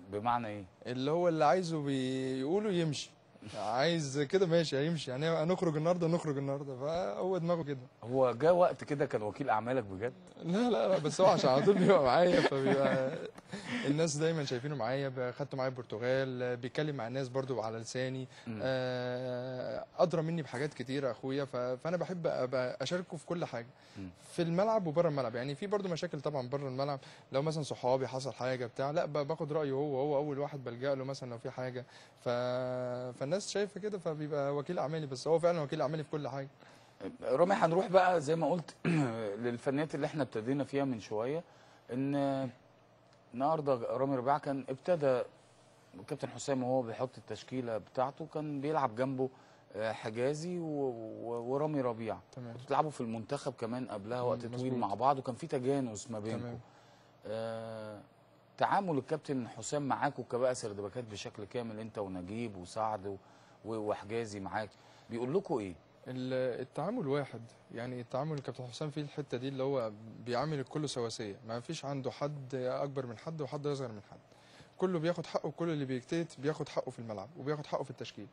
بمعنى ايه اللي هو اللي عايزه بيقوله يمشي عايز كده ماشي هيمشي يعني هنخرج النهارده نخرج النهارده فهو دماغه كده هو جه وقت كده كان وكيل اعمالك بجد لا لا لا بس هو عشان على طول بيبقى معايا فبيبقى الناس دايما شايفينه معايا ب- خدته معايا البرتغال بيتكلم مع الناس برضو على لساني مم. آه، ادرى مني بحاجات كتيره اخويا ف- فانا بحب أبقى اشاركه في كل حاجه مم. في الملعب وبره الملعب يعني في برضو مشاكل طبعا بره الملعب لو مثلا صحابي حصل حاجه بتاع لا ب- باخد رايه هو هو اول واحد بلجأ له مثلا لو في حاجه ف... فالناس شايفه كده فبيبقى وكيل اعمالي بس هو فعلا وكيل اعمالي في كل حاجه رامي هنروح بقى زي ما قلت للفنيات اللي احنا ابتدينا فيها من شويه ان النهارده رامي ربيعه كان ابتدى كابتن حسام وهو بيحط التشكيله بتاعته كان بيلعب جنبه آه، حجازي و- و- ورامي ربيعه تمام كنتوا بتلعبوا في المنتخب كمان قبلها مم، وقت طويل مظبوط. مع بعض وكان في تجانس ما بينكم تمام آه تعامل الكابتن حسام معاكوا كبقى سردباكات بشكل كامل انت ونجيب وسعد و- و- وحجازي معاك بيقول لكم ايه؟ ال- التعامل واحد يعني التعامل الكابتن حسام في الحته دي اللي هو بيعامل الكل سواسيه ما فيش عنده حد اكبر من حد وحد اصغر من حد كله بياخد حقه كل اللي بيجتهد بياخد حقه في الملعب وبياخد حقه في التشكيل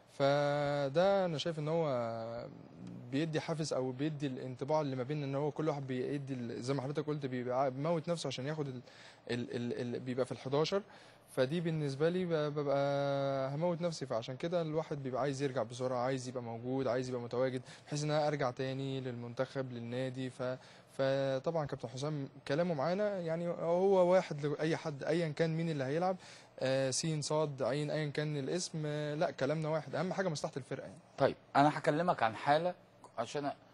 فده انا شايف ان هو بيدي حافز او بيدي الانطباع اللي ما بين ان هو كل واحد بيدي ال- زي ما حضرتك قلت بيبقى بيموت نفسه عشان ياخد ال ال ال ال بيبقى في ال11 فدي بالنسبه لي ب- ببقى هموت نفسي فعشان كده الواحد بيبقى عايز يرجع بسرعه عايز يبقى موجود عايز يبقى متواجد بحيث ان انا ارجع تاني للمنتخب للنادي ف فطبعا كابتن حسام كلامه معانا يعني هو واحد لاي حد ايا كان مين اللي هيلعب آه سين صاد عين ايا كان الاسم آه لا كلامنا واحد اهم حاجه مصلحه الفرقه يعني طيب انا هكلمك عن حاله عشان أ-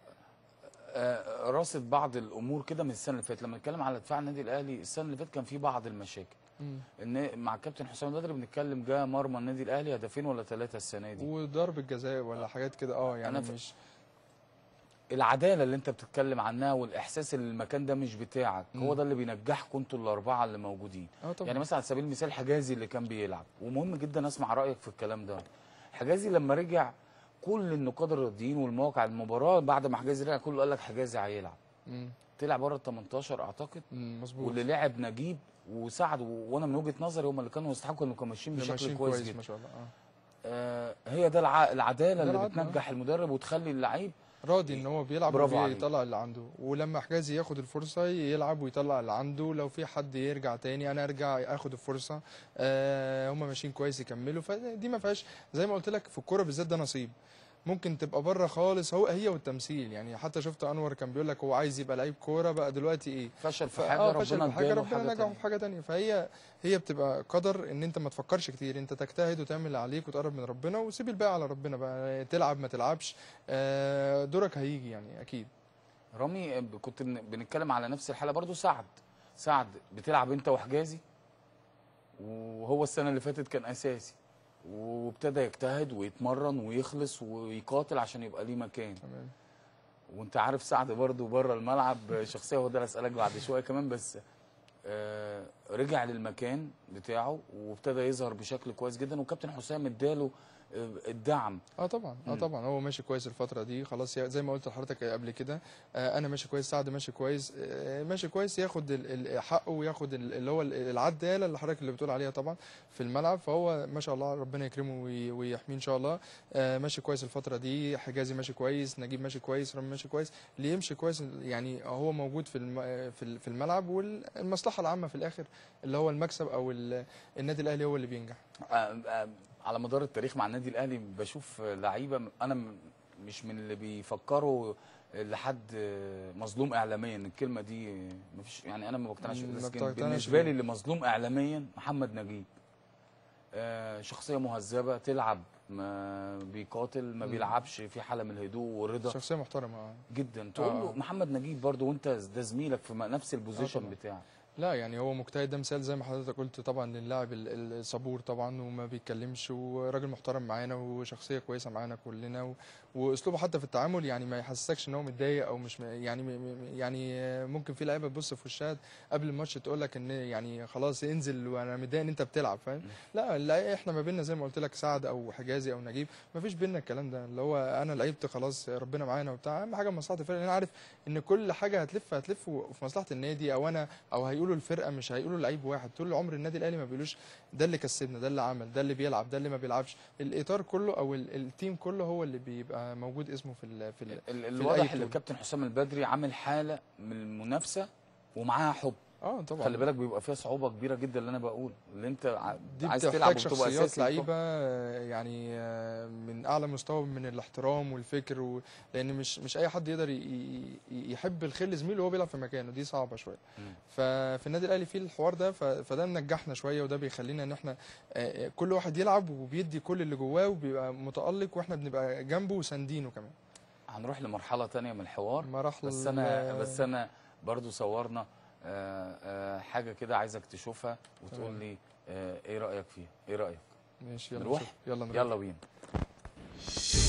آه، راصد بعض الامور كده من السنه اللي فاتت لما نتكلم على دفاع النادي الاهلي السنه اللي فاتت كان في بعض المشاكل ان مع الكابتن حسام البدري بنتكلم جه مرمى النادي الاهلي هدفين ولا ثلاثه السنه دي وضرب الجزاء ولا حاجات كده اه يعني أنا ف- مش العداله اللي انت بتتكلم عنها والاحساس ان المكان ده مش بتاعك مم. هو ده اللي بينجحكم انتوا الاربعه اللي موجودين اه طبعا يعني مثلا على سبيل المثال حجازي اللي كان بيلعب ومهم جدا اسمع رايك في الكلام ده حجازي لما رجع كل النقاد الرياضيين والمواقع المباراه بعد ما حجازي رجع كله قال لك حجازي هيلعب مم. طلع بره ال 18 اعتقد مم، مظبوط واللي لعب نجيب وسعد و- وانا من وجهه نظري هم اللي كانوا يستحقوا انهم كانوا ماشيين ده بشكل ماشيين كويس, كويس جدا ما شاء الله اه آه هي ده الع... العداله ده اللي العدل، آه. بتنجح المدرب وتخلي اللعيب راضي ان هو بيلعب برافو عليك. ويطلع اللي عنده ولما حجازي ياخد الفرصه يلعب ويطلع اللي عنده لو في حد يرجع تاني انا ارجع اخد الفرصه آه هم ماشيين كويس يكملوا فدي ما فيهاش زي ما قلت لك في الكوره بالذات ده نصيب ممكن تبقى بره خالص هو هي والتمثيل يعني حتى شفت انور كان بيقول لك هو عايز يبقى لعيب كوره بقى دلوقتي ايه فشل في ف- حاجه آه، فشل ربنا في حاجه اداله ربنا حاجه نجحه تانية. في حاجه تانية فهي هي بتبقى قدر ان انت ما تفكرش كتير انت تجتهد وتعمل اللي عليك وتقرب من ربنا وسيب الباقي على ربنا بقى تلعب ما تلعبش آه، دورك هيجي يعني اكيد رامي آه، كنت بن- بنتكلم على نفس الحاله برضو سعد سعد بتلعب انت وحجازي وهو السنه اللي فاتت كان اساسي وابتدى يجتهد ويتمرن ويخلص ويقاتل عشان يبقى ليه مكان تمام وانت عارف سعد برضو بره الملعب شخصيه وده اللي اسالك بعد شويه كمان بس آه رجع للمكان بتاعه وابتدى يظهر بشكل كويس جدا وكابتن حسام اداله آه، الدعم اه طبعا اه مم. طبعا هو ماشي كويس الفتره دي خلاص يا- زي ما قلت لحضرتك قبل كده آه انا ماشي كويس سعد ماشي كويس آه ماشي كويس ياخد ال- ال- حقه وياخد ال- اللي هو ال- العداله اللي حضرتك اللي بتقول عليها طبعا في الملعب فهو ما شاء الله ربنا يكرمه وي- ويحميه ان شاء الله آه ماشي كويس الفتره دي حجازي ماشي كويس نجيب ماشي كويس رامي ماشي كويس اللي يمشي كويس يعني هو موجود في الم- في ال- في الملعب والمصلحه العامه في الاخر اللي هو المكسب او ال- النادي الاهلي هو اللي بينجح آه، آه، على مدار التاريخ مع النادي الاهلي بشوف لعيبه م- انا م- مش من اللي بيفكروا لحد آه، مظلوم اعلاميا الكلمه دي آه، مفيش يعني انا ما بقتنعش ما بس بتقتنعش بالنسبه بيها. لي اللي مظلوم اعلاميا محمد نجيب آه، شخصيه مهذبه تلعب ما بيقاتل ما مم. بيلعبش في حاله من الهدوء والرضا شخصيه محترمه آه. جدا تقول له آه. محمد نجيب برضو وانت ده زميلك في م- نفس البوزيشن طبعا. بتاعك لا يعني هو مجتهد ده مثال زي ما حضرتك قلت طبعا للاعب ال- ال- الصبور طبعا وما بيتكلمش وراجل محترم معانا وشخصيه كويسه معانا كلنا و... واسلوبه حتى في التعامل يعني ما يحسسكش ان هو متضايق او مش م... يعني م... م- يعني ممكن في لعيبه تبص في وشها قبل الماتش تقول لك ان يعني خلاص انزل وانا متضايق ان انت بتلعب فاهم لا لا احنا ما بيننا زي ما قلت لك سعد او حجازي او نجيب ما فيش بيننا الكلام ده اللي هو انا لعبت خلاص ربنا معانا وبتاع اهم حاجه مصلحه الفرقه انا عارف ان كل حاجه هتلف هتلف في مصلحه النادي او انا او هيقول هيقولوا الفرقه مش هيقولوا لعيب واحد طول العمر النادي الاهلي ما بيقولوش ده اللي كسبنا ده اللي عمل ده اللي بيلعب ده اللي ما بيلعبش الاطار كله او ال- التيم كله هو اللي بيبقى موجود اسمه في ال في ال ال- في الواضح الأي ان بطولة. الكابتن حسام البدري عامل حاله من المنافسه ومعاها حب اه طبعا خلي بالك بيبقى فيها صعوبه كبيره جدا اللي انا بقول اللي انت ع- دي عايز تلعب بتحتاج وتبقى شخصيات اساسي لعيبه آه، يعني آه، من اعلى مستوى من الاحترام والفكر و... لان مش مش اي حد يقدر ي... ي- يحب الخير لزميله وهو بيلعب في مكانه دي صعبه شويه مم. ففي النادي الاهلي في الحوار ده ف... فده منجحنا شويه وده بيخلينا ان احنا آه، آه، كل واحد يلعب وبيدي كل اللي جواه وبيبقى متالق واحنا بنبقى جنبه وساندينه كمان هنروح لمرحله تانية من الحوار مراحل بس انا بس انا برضو صورنا آه، آه، حاجه كده عايزك تشوفها وتقول تمام. لي آه، ايه رايك فيها ايه رايك ماشي يلا نروح؟ نشوف. يلا نروح يلا بينا